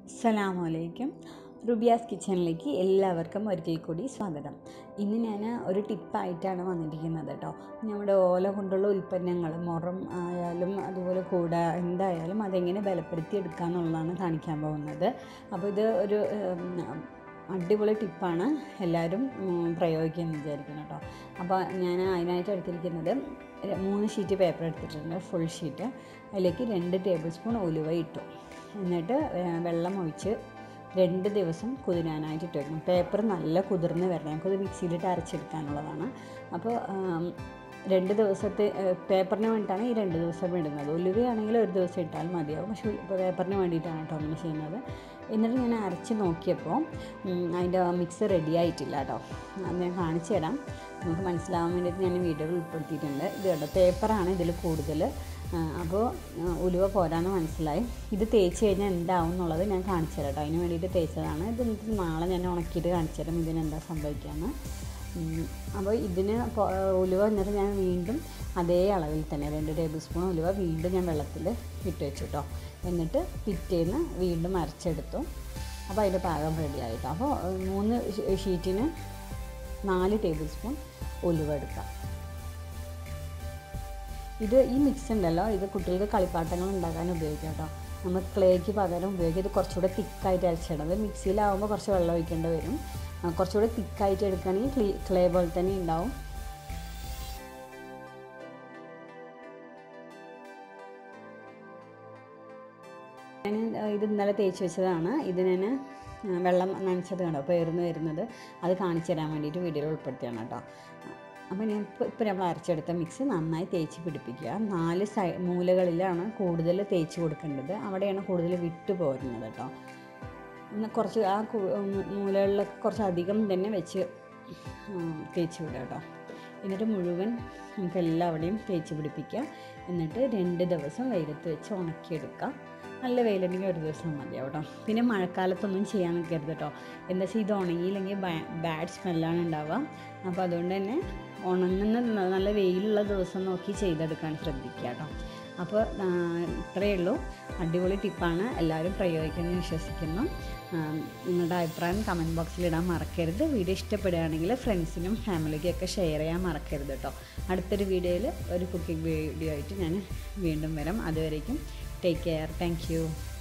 അസ്സലാമലൈക്കും റുബിയാസ് കിച്ചണിലേക്ക് എല്ലാവർക്കും ഒരിക്കൽ കൂടി സ്വാഗതം ഇന്ന് ഞാൻ ഒരു ടിപ്പായിട്ടാണ് വന്നിരിക്കുന്നത് കേട്ടോ നമ്മുടെ ഓല കൊണ്ടുള്ള ഉൽപ്പന്നങ്ങൾ മുറം ആയാലും അതുപോലെ കൂട എന്തായാലും അതെങ്ങനെ ബലപ്പെടുത്തി എടുക്കുക എന്നുള്ളതാണ് കാണിക്കാൻ പോകുന്നത് അപ്പോൾ ഇത് ഒരു ഉം, അടിപൊളി ടിപ്പാണ് എല്ലാവരും ഉം, പ്രയോഗിക്കുമെന്ന് വിചാരിക്കുന്നു കേട്ടോ അപ്പോൾ ഞാൻ അതിനായിട്ട് എടുത്തിരിക്കുന്നത് ര- മൂന്ന് ഷീറ്റ് പേപ്പർ എടുത്തിട്ടുണ്ട് ഫുൾ ഷീറ്റ് അതിലേക്ക് രണ്ട് ടേബിൾ സ്പൂൺ ഉലുവ ഇട്ടു എന്നിട്ട് വേ- വെള്ളം ഒഴിച്ച് രണ്ട് ദിവസം കുതിരാനായിട്ട് ഇട്ട് വെക്കണം പേപ്പർ നല്ല കുതിർന്ന് വരണം നമുക്കത് മിക്സിയിലിട്ട് അരച്ചെടുക്കാനുള്ളതാണ് അപ്പോൾ ആം, രണ്ട് ദിവസത്തെ ഏഹ്, പേപ്പറിന് വേണ്ടിയിട്ടാണ് ഈ രണ്ട് ദിവസം ഇടുന്നത് ഉലുവയാണെങ്കിൽ ഒരു ദിവസം ഇട്ടാൽ മതിയാവും പക്ഷേ ഇപ്പോൾ പേപ്പറിന് വേണ്ടിയിട്ടാണ് കേട്ടോ അങ്ങനെ ചെയ്യുന്നത് എന്നിട്ട് ഞാൻ അരച്ച് നോക്കിയപ്പോൾ ഉം, അതിൻ്റെ മിക്സ് റെഡി ആയിട്ടില്ല കേട്ടോ അത് ഞാൻ കാണിച്ചു തരാം നമുക്ക് മനസ്സിലാവാൻ വേണ്ടിയിട്ട് ഞാൻ വീഡിയോയിൽ ഉൾപ്പെടുത്തിയിട്ടുണ്ട് ഇത് കേട്ടോ പേപ്പറാണ് ഇതിൽ കൂടുതൽ അപ്പോൾ ഉലുവ പോരാന്ന് മനസ്സിലായി ഇത് തേച്ച് കഴിഞ്ഞാൽ എന്താവും എന്നുള്ളത് ഞാൻ കാണിച്ചു തരാം കേട്ടോ അതിന് വേണ്ടിയിട്ട് തേച്ചതാണ് ഇത് എന്നിട്ട് നാളെ ഞാൻ ഉണക്കിയിട്ട് കാണിച്ചു തരാം ഇതിനെന്താ സംഭവിക്കാമെന്ന് ഉം, അപ്പോൾ ഇതിന് പൊ- ഉലുവ എന്നിട്ട് ഞാൻ വീണ്ടും അതേ അളവിൽ തന്നെ രണ്ട് ടേബിൾ സ്പൂൺ ഉലുവ വീണ്ടും ഞാൻ വെള്ളത്തിൽ ഇട്ട് വെച്ചു കേട്ടോ എന്നിട്ട് പിറ്റേന്ന് വീണ്ടും അരച്ചെടുത്തു അപ്പോൾ അതിൻ്റെ പാകം റെഡി ആയിട്ടോ അപ്പോൾ ഏഹ്, മൂന്ന് ഷീ- ഷീറ്റിന് നാല് ടേബിൾ സ്പൂൺ ഉലുവ എടുക്കാം ഇത് ഈ മിക്സ് ഉണ്ടല്ലോ ഇത് കുട്ടികൾക്ക് കളിപ്പാട്ടങ്ങൾ ഉണ്ടാക്കാൻ ഉപയോഗിക്കാം കേട്ടോ നമ്മൾ ക്ലേക്ക് പകരം ഉപയോഗിക്കുക ഇത് കുറച്ചുകൂടെ തിക്കായിട്ട് അരച്ചിടുന്നത് മിക്സിയിലാവുമ്പോൾ കുറച്ച് വെള്ളം ഒഴിക്കേണ്ടി വരും ആ, കുറച്ചുകൂടെ തിക്കായിട്ട് എടുക്കുകയാണെങ്കിൽ ക്ലീ ക്ലേ പോലെ തന്നെ ഉണ്ടാവും ഞാൻ ഇത് ഇന്നലെ തേച്ച് വെച്ചതാണ് ഇത് ഞാൻ വെള്ളം നനച്ചത് കണ്ടോ പേർന്ന് വരുന്നത് അത് കാണിച്ചു തരാൻ വേണ്ടിയിട്ട് വീഡിയോയിൽ ഉൾപ്പെടുത്തിയാണ് കേട്ടോ അപ്പോൾ ഞാൻ ഇപ്പോൾ ഇപ്പോൾ നമ്മൾ അരച്ചെടുത്ത മിക്സ് നന്നായി തേച്ച് പിടിപ്പിക്കുക നാല് സൈ മൂലകളിലാണ് കൂടുതൽ തേച്ച് കൊടുക്കേണ്ടത് അവിടെയാണ് കൂടുതൽ വിട്ടു പോരുന്നത് കേട്ടോ എന്നാൽ കുറച്ച് ആ കു- മൂലകളിലൊക്കെ കുറച്ച് അധികം തന്നെ വെച്ച് ഉം, തേച്ച് വിടുക കേട്ടോ എന്നിട്ട് മുഴുവൻ നമുക്ക് എല്ലാവിടെയും തേച്ച് പിടിപ്പിക്കുക എന്നിട്ട് രണ്ട് ദിവസം വെയിലത്ത് വെച്ച് ഉണക്കിയെടുക്കുക നല്ല വെയിലുണ്ടെങ്കിൽ ഒരു ദിവസം മതിയാവും കേട്ടോ പിന്നെ മഴക്കാലത്തൊന്നും ചെയ്യാൻ നിൽക്കരുത് കേട്ടോ എന്താ വെച്ചാൽ ഇത് ഉണങ്ങിയില്ലെങ്കിൽ ബാഡ് സ്മെല്ലാണ് ഉണ്ടാവുക അപ്പോൾ അതുകൊണ്ട് തന്നെ ഉണങ്ങുന്ന ന- നല്ല വെയിലുള്ള ദിവസം നോക്കി ചെയ്തെടുക്കാൻ ശ്രദ്ധിക്കുക കേട്ടോ അപ്പോൾ ആ, ഇത്രയേ ഉള്ളൂ അടിപൊളി ടിപ്പാണ് എല്ലാവരും പ്രയോഗിക്കുമെന്ന് വിശ്വസിക്കുന്നു ആ, നിങ്ങളുടെ അഭിപ്രായം കമൻറ്റ് ബോക്സിൽ ഇടാൻ മറക്കരുത് വീഡിയോ ഇഷ്ടപ്പെടുകയാണെങ്കിൽ ഫ്രണ്ട്സിനും ഫാമിലിക്കും ഒക്കെ ഷെയർ ചെയ്യാൻ മറക്കരുത് കേട്ടോ അടുത്തൊരു വീഡിയോയിൽ ഒരു കുക്കിംഗ് വീഡിയോ ആയിട്ട് ഞാൻ വീണ്ടും വരാം അതുവരേക്കും ടേക്ക് കെയർ താങ്ക് യു